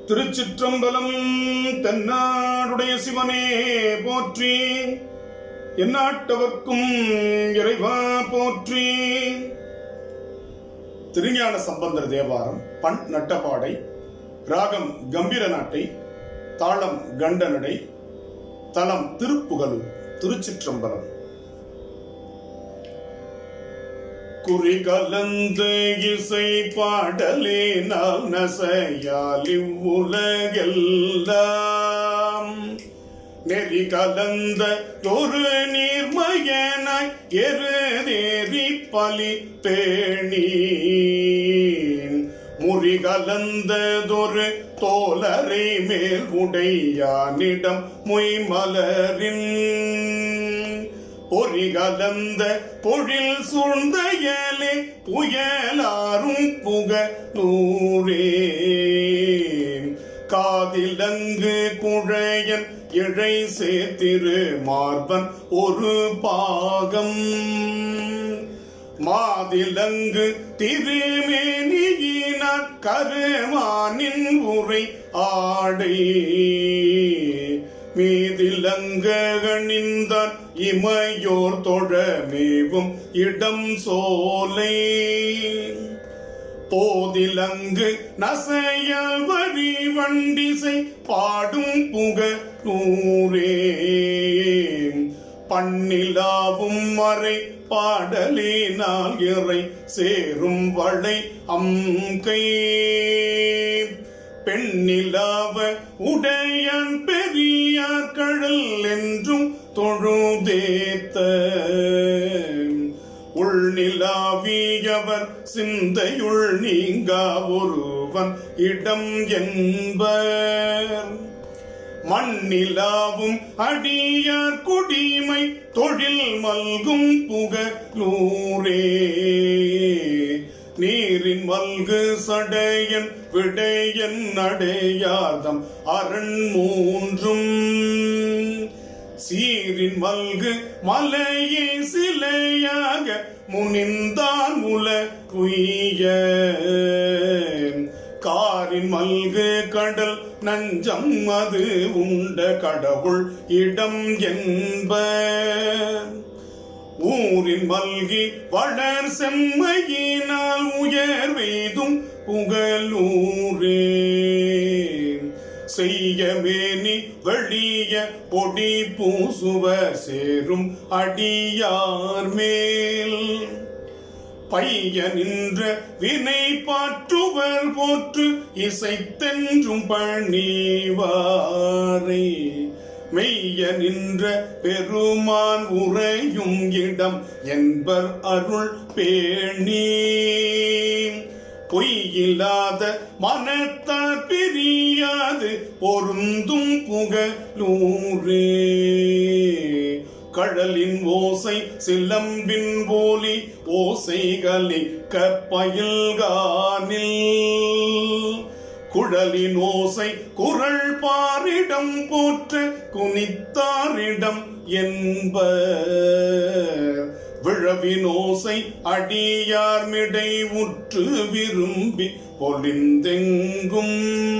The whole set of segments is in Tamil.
திருச்சிற்றம்பலம் தென்னாடுடைய சிவனே போற்றி எந்நாட்டவர்க்கும் இறைவா போற்றி திருஞான சம்பந்தர் தேவாரம் பண் நட்டபாடை ராகம் கம்பீர நாட்டை தாளம் கண்டனடை தலம் திருப்புகலூர் திருச்சிற்றம்பலம் குறி கலந்து இசை பாடலே நாம் நசையால் இவ்வுலகெல்லாம் நெறி கலந்த ஒரு நீர்மயனாய் எருதேறி பலி பேணி முறி கலந்ததொரு தோலரை மேல் உடையானிடம் மொய்மலரின் பொறி கலந்த பொழில் சூழ்ந்தையலே புயலாரும் புக நூரே காதிலங்கு குழையன் இழை சேர்த்திரு மார்பன் ஒரு பாகம் மாதிலங்கு திருமேனியினான் கருமானின் உரை ஆடை மீதிலங்கணிந்தான் இமையோர் தொழமேவும் இடம் சோலை போதிலங்கு நசையால் வரி வண்டிசை பாடும் புக நூரே பண்ணிலாவும் மறை பாடலினால் இறை சேரும் வளை அம்கை பெண்ணிலாவ உடையான் பெரியார் கடல் என்றும் தொழுதேத்த உள்நிலாவியவர் சிந்தையுள் நீங்கா ஒருவன் இடம் என்பர் மண்ணிலாவும் அடியார் குடிமை தொழில் மல்கும் புகலூரே நீரின் மல்கு சடையன் விடையன் நடையார்தம் அரண் மூன்றும் சீரின் மல்கு மலையை சிலையாக முனிந்தான் உல உய்ய காரின் மல்கு கடல் நஞ்சம் அது உண்ட கடவுள் இடம் என்ப ஊரின் மல்கி வளர் செம்மையினால் உயர் வெய்தும் புகழூரே செய்ய மேனி வெளிய பொடி பூசுவர் சேரும் அடியார் மேல் பைய நின்ற வினை பாற்றுவர் போற்று இசைத்தென்றும் பணிவாரை மெய்ய நின்ற பெருமான் உறையும் இடம் என்பர் அருள் பேணி பொய்யில்லாத மனத்தார் பிரியாது பொருந்தும் புகலூரே கடலின் ஓசை சிலம்பின் போலி ஓசைகளிக்க பயில்கானில் குழலின் ஓசை குரல் பாரிடம் போற்ற குனித்தாரிடம் என்ப விழவின் ஓசை அடியார் மிடை உற்று விரும்பி பொலிந்தெங்கும்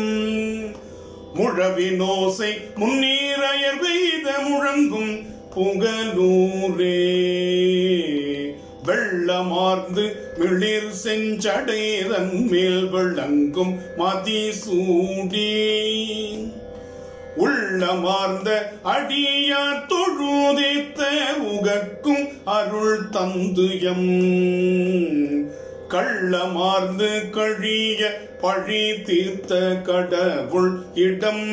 முழவினோசை முன்னீரையர் வெய்த முழங்கும் புகலூரே வெள்ளமார்ந்து மிளிர் செஞ்சடைதன் மேல் விளங்கும் மதிசூடி உள்ளமார்ந்த அடியார் தொழுதேத்த உகக்கும் அருள் தந்துயம் கள்ளமார்ந்து கழிய பழி தீர்த்த கடவுள் இடம்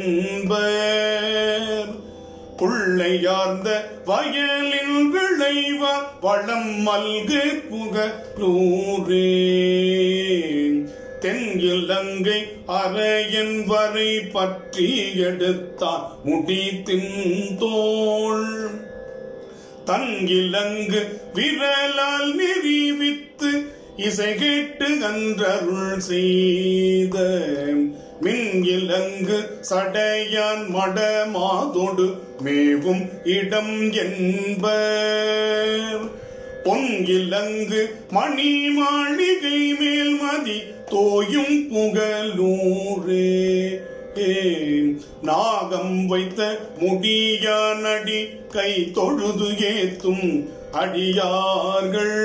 என்பர் புள்ளையார்ந்த வயலில் விளைவா வளம் மல்கு புகலூரே தென்கிழங்கை அரையன் வரை பற்றி எடுத்தார் முடி தின்தோள் தங்கிலங்கு விரலால் நிரூபித்து இசை கேட்டு அன்றருள் செய்த மின்கிலங்கு சடையான் மடமாதொடு மேவும் இடம் என்பர் பொங்கிலங்கு மணி மாளிகை மேல் மதி தோயும் புகழூரே நாகம் வைத்த முடியானடி கை தொழுது ஏத்தும் அடியார்கள்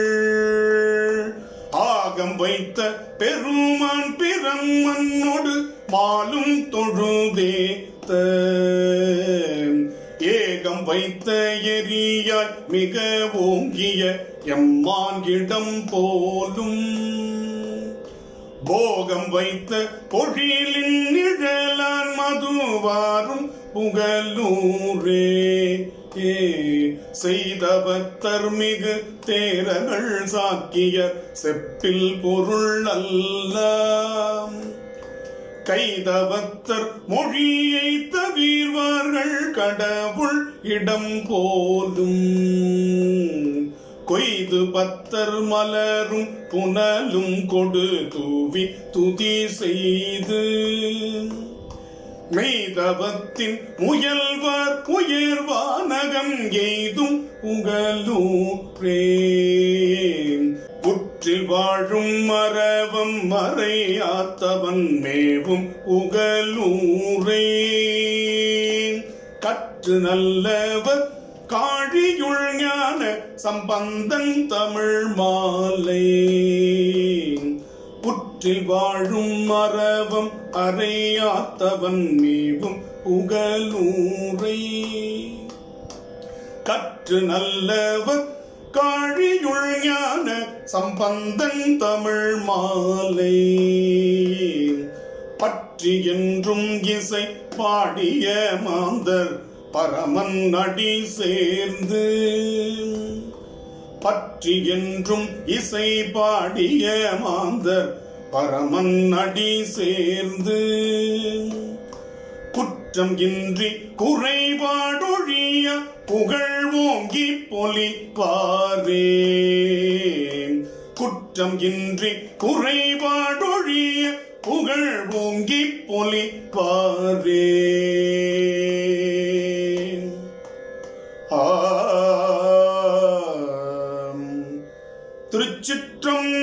ஆகம் வைத்த பெருமான் பிரம்மன்னோடு மாலும் தொழுதேத்த ஏகம் வைத்த எரியாய் மிக ஓங்கிய எம்மான் இடம் போலும் போகம் வைத்த பொழிலின் நிழலான் மதுவாரும் புகழூரே ஏ செய்தவத்தர் மிகு தேரர்கள் சாக்கியர் செப்பில் பொருள் அல்ல கைதவத்தர் மொழியை தவிர்வார்கள் கடவுள் இடம் போலும் கொய்து பத்தர் மலரும் புனலும் கொடு தூவி துதி செய்து மெய்தவத்தின் முயல்வார் உயர்வானகம் எய்தும் உகலூரே புற்றில் வாழும் மரவம் மறையாத்தவன் மேவும் உகலூரே கற்று நல்லவர் காழியுள் ஞான சம்பந்தன் தமிழ் மாலை புற்றில் வாழும் மரவம் அறையாத்தவன் மேவும் உகலூரை கற்று நல்லவர் காழியுள் ஞான சம்பந்தன் தமிழ் மாலை பற்றி என்றும் இசை பாடிய மாந்தர் பரமன் அடி சேர்ந்து பற்றி என்றும் இசை பாடிய மாந்தர் பரமன் அடி சேர்ந்து குற்றம் இன்றி குறைபாடொழிய புகழ் ஓங்கி பொலிப்பாரே குற்றம் இன்றி குறைபாடொழிய புகழ் ஓங்கி பொலிப்பாரே ஆம். திருச்சிற்றம்பலம்